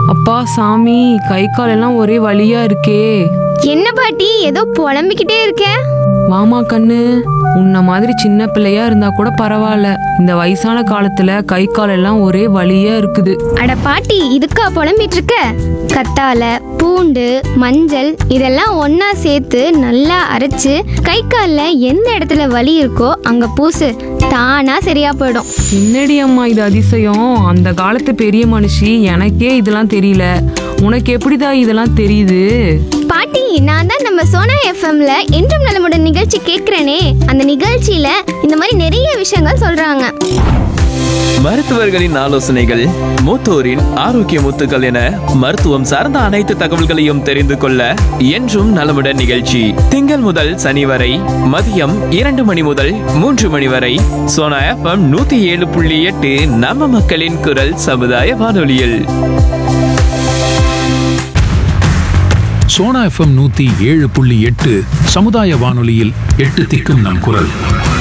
அப்பா சாமி கை கால் எல்லாம் ஒரே வலியா இருக்கே என்ன பாட்டி ஏதோ புலம்பிக்கிட்டே இருக்க வாமா கண்ணு உன்ன மாதிரி சின்ன பிள்ளையா இருந்தா கூட பரவாயில்ல இந்த வயசான காலத்துல கை கால் எல்லாம் ஒரே வலியா இருக்குது அட பாட்டி இதுக்கா புலம்பிட்டு இருக்க கத்தால பூண்டு மஞ்சள் இதெல்லாம் ஒண்ணா சேர்த்து நல்லா அரைச்சு கை காலில் எந்த இடத்துல வலி இருக்கோ அங்க பூசு தானா சரியா போயிடும் என்னடி அம்மா இது அதிசயம் அந்த காலத்து பெரிய மனுஷி எனக்கே இதெல்லாம் தெரியல உனக்கு எப்படிடா இதெல்லாம் தெரியுது பாட்டி நான் தான் நம்ம சோனா எஃப்எம்ல என்றும் நலமுடன் நிகழ்ச்சி கேட்கிறேனே அந்த நிகழ்ச்சியில இந்த மாதிரி நிறைய விஷயங்கள் சொல்றாங்க மருத்துவர்களின் ஆலோசனைகள் மூத்தோரின் ஆரோக்கிய முத்துக்கள் என மருத்துவம் சார்ந்த அனைத்து தகவல்களையும் தெரிந்து கொள்ள என்றும் நலமுடன் நிகழ்ச்சி திங்கள் முதல் சனி வரை மதியம் இரண்டு மணி முதல் மூன்று மணி வரை சோனா எஃப்எம் நூத்தி ஏழு புள்ளி எட்டு நம்ம மக்களின் குரல் சமுதாய வானொலியில் சோனா எஃப்எம் நூத்தி ஏழு புள்ளி எட்டு சமுதாய வானொலியில் எட்டு திக்கும் நம் குரல்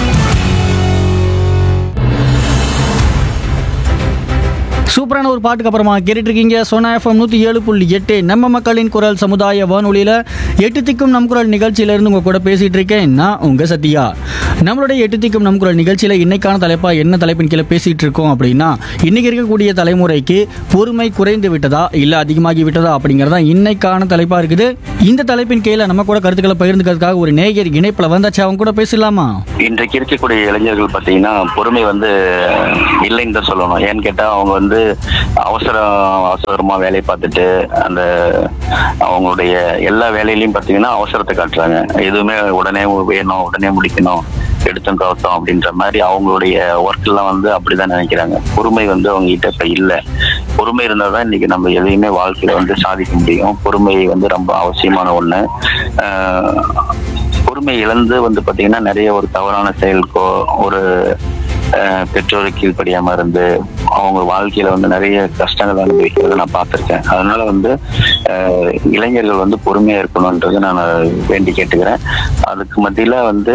சூப்பரான ஒரு பாட்டுக்கு அப்புறமா கேட்டுட்டு இருக்கீங்க சோனா எஃப்எம் நூற்றி ஏழு புள்ளி எட்டு நம்ம மக்களின் குரல் சமுதாய வானொலியில் எட்டு திக்கும் நம் குரல் நிகழ்ச்சியிலேருந்து உங்கள் கூட பேசிகிட்டு இருக்கேன் நான் உங்கள் சத்யா நம்மளுடைய எட்டு திக்கும் நம் குரல் நிகழ்ச்சியில் இன்னைக்கான தலைப்பாக என்ன தலைப்பின் கீழே பேசிகிட்டு இருக்கோம் அப்படின்னா இன்றைக்கி இருக்கக்கூடிய தலைமுறைக்கு பொறுமை குறைந்து விட்டதா இல்லை அதிகமாகி விட்டதா அப்படிங்கிறதா இன்னைக்கான தலைப்பாக இருக்குது இந்த தலைப்பின் கீழே நம்ம கூட கருத்துக்களை பகிர்ந்துக்கிறதுக்காக ஒரு நேயர் இணைப்பில் வந்தாச்சு அவங்க கூட பேசலாமா இன்றைக்கு இருக்கக்கூடிய இளைஞர்கள் பார்த்தீங்கன்னா பொறுமை வந்து இல்லைன்னு தான் சொல்லணும் ஏன்னு கேட்டால் அவங்க வந்து அவசரம் அவசரமாக வேலையை பார்த்துட்டு அந்த அவங்களுடைய எல்லா வேலையிலையும் பார்த்தீங்கன்னா அவசரத்தை காட்டுறாங்க எதுவுமே உடனே வேணும் உடனே முடிக்கணும் எடுத்தோம் கவுத்தோம் அப்படின்ற மாதிரி அவங்களுடைய ஒர்க் எல்லாம் வந்து அப்படிதான் நினைக்கிறாங்க பொறுமை வந்து அவங்க கிட்ட இப்ப இல்ல பொறுமை இருந்தால் தான் இன்னைக்கு நம்ம எதையுமே வாழ்க்கையில வந்து சாதிக்க முடியும் பொறுமை வந்து ரொம்ப அவசியமான ஒண்ணு ஆஹ் பொறுமை இழந்து வந்து பாத்தீங்கன்னா நிறைய ஒரு தவறான செயலுக்கோ ஒரு அஹ், பெற்றோருக்கு கீழ்ப்படியாம இருந்து அவங்க வாழ்க்கையில வந்து நிறைய கஷ்டங்கள் அனுபவிக்கிறத நான் பார்த்திருக்கேன் அதனால வந்து அஹ், இளைஞர்கள் வந்து பொறுமையா இருக்கணும்ன்றது நான் வேண்டி கேட்டுக்கிறேன் அதுக்கு மத்தியில வந்து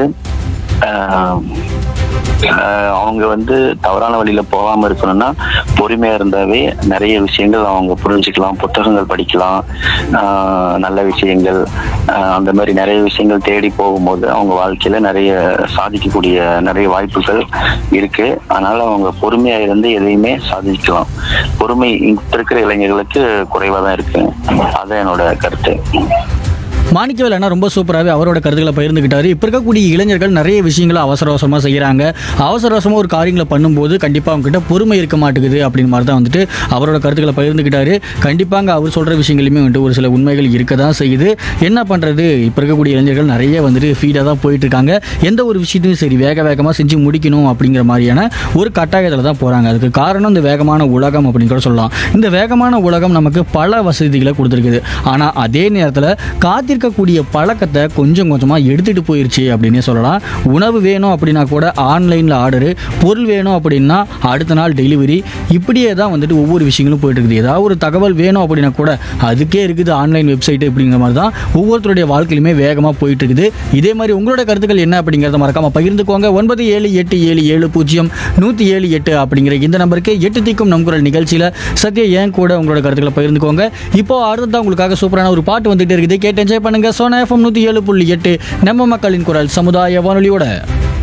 அஹ், ஆஹ் அவங்க வந்து தவறான வழியில போகாம இருக்கணும்னா பொறுமையா இருந்தாவே நிறைய விஷயங்கள் அவங்க புரிஞ்சுக்கலாம் புத்தகங்கள் படிக்கலாம் ஆஹ் நல்ல விஷயங்கள் ஆஹ் அந்த மாதிரி நிறைய விஷயங்கள் தேடி போகும்போது அவங்க வாழ்க்கையில நிறைய சாதிக்கக்கூடிய நிறைய வாய்ப்புகள் இருக்கு அதனால அவங்க பொறுமையா இருந்து எதையுமே சாதிக்கலாம் பொறுமை இப்ப இருக்கிற இளைஞர்களுக்கு குறைவா தான் இருக்கு அதான் என்னோட கருத்து மாணிக்கவேல் அண்ணா ரொம்ப சூப்பராகவே அவரோட கருத்துக்களை பகிர்ந்துக்கிட்டாரு இப்போ இருக்கக்கூடிய இளைஞர்கள் நிறைய விஷயங்களை அவசர அவசரமாக செய்கிறாங்க அவசர அவசரமாக ஒரு காரியங்களை பண்ணும்போது கண்டிப்பாக அவங்ககிட்ட பொறுமை இருக்க மாட்டேங்குது அப்படின்னு மாதிரி தான் வந்துட்டு அவரோட கருத்துக்களை பகிர்ந்துக்கிட்டாரு கண்டிப்பாங்க அவர் சொல்கிற விஷயங்களுமே வந்துட்டு ஒரு சில உண்மைகள் இருக்க தான் செய்யுது என்ன பண்ணுறது இப்போ இருக்கக்கூடிய இளைஞர்கள் நிறைய வந்துட்டு ஃபீடாக தான் போயிட்டு இருக்காங்க எந்த ஒரு விஷயத்தையும் சரி வேக வேகமாக செஞ்சு முடிக்கணும் அப்படிங்கிற மாதிரியான ஒரு கட்டாயத்தில் தான் போகிறாங்க அதுக்கு காரணம் இந்த வேகமான உலகம் அப்படின்னு கூட சொல்லலாம் இந்த வேகமான உலகம் நமக்கு பல வசதிகளை கொடுத்துருக்குது ஆனால் அதே நேரத்தில் காத்திருக்கக்கூடிய பழக்கத்தை கொஞ்சம் கொஞ்சமாக எடுத்துகிட்டு போயிருச்சு அப்படின்னே சொல்லலாம் உணவு வேணும் அப்படின்னா கூட ஆன்லைனில் ஆர்டரு பொருள் வேணும் அப்படின்னா அடுத்த நாள் டெலிவரி இப்படியே தான் வந்துட்டு ஒவ்வொரு விஷயங்களும் போயிட்டு இருக்குது ஏதாவது ஒரு தகவல் வேணும் அப்படின்னா கூட அதுக்கே இருக்குது ஆன்லைன் வெப்சைட் அப்படிங்கிற மாதிரி தான் ஒவ்வொருத்தருடைய வாழ்க்கையிலுமே வேகமாக போயிட்டு இருக்குது இதே மாதிரி உங்களோட கருத்துக்கள் என்ன அப்படிங்கிறத மறக்காம பகிர்ந்துக்கோங்க ஒன்பது ஏழு எட்டு ஏழு ஏழு பூஜ்ஜியம் நூற்றி ஏழு எட்டு அப்படிங்கிற இந்த நம்பருக்கு எட்டு திக்கும் நம் குரல் நிகழ்ச்சியில் சத்யா ஏன் கூட உங்களோட கருத்துக்களை பகிர்ந்துக்கோங்க இப்போ அடுத்ததான் உங்களுக்காக சூப்பரான ஒரு பாட்டு வந்துட்டு இருக்குது கேட்டு என்ஜாய் பண்ணுங்க சோனா எஃப்எம் நூற்றி ஏழு புள்ளி எட்டு நம்ம மக்களின் குரல் சமுதாய வானொலியோட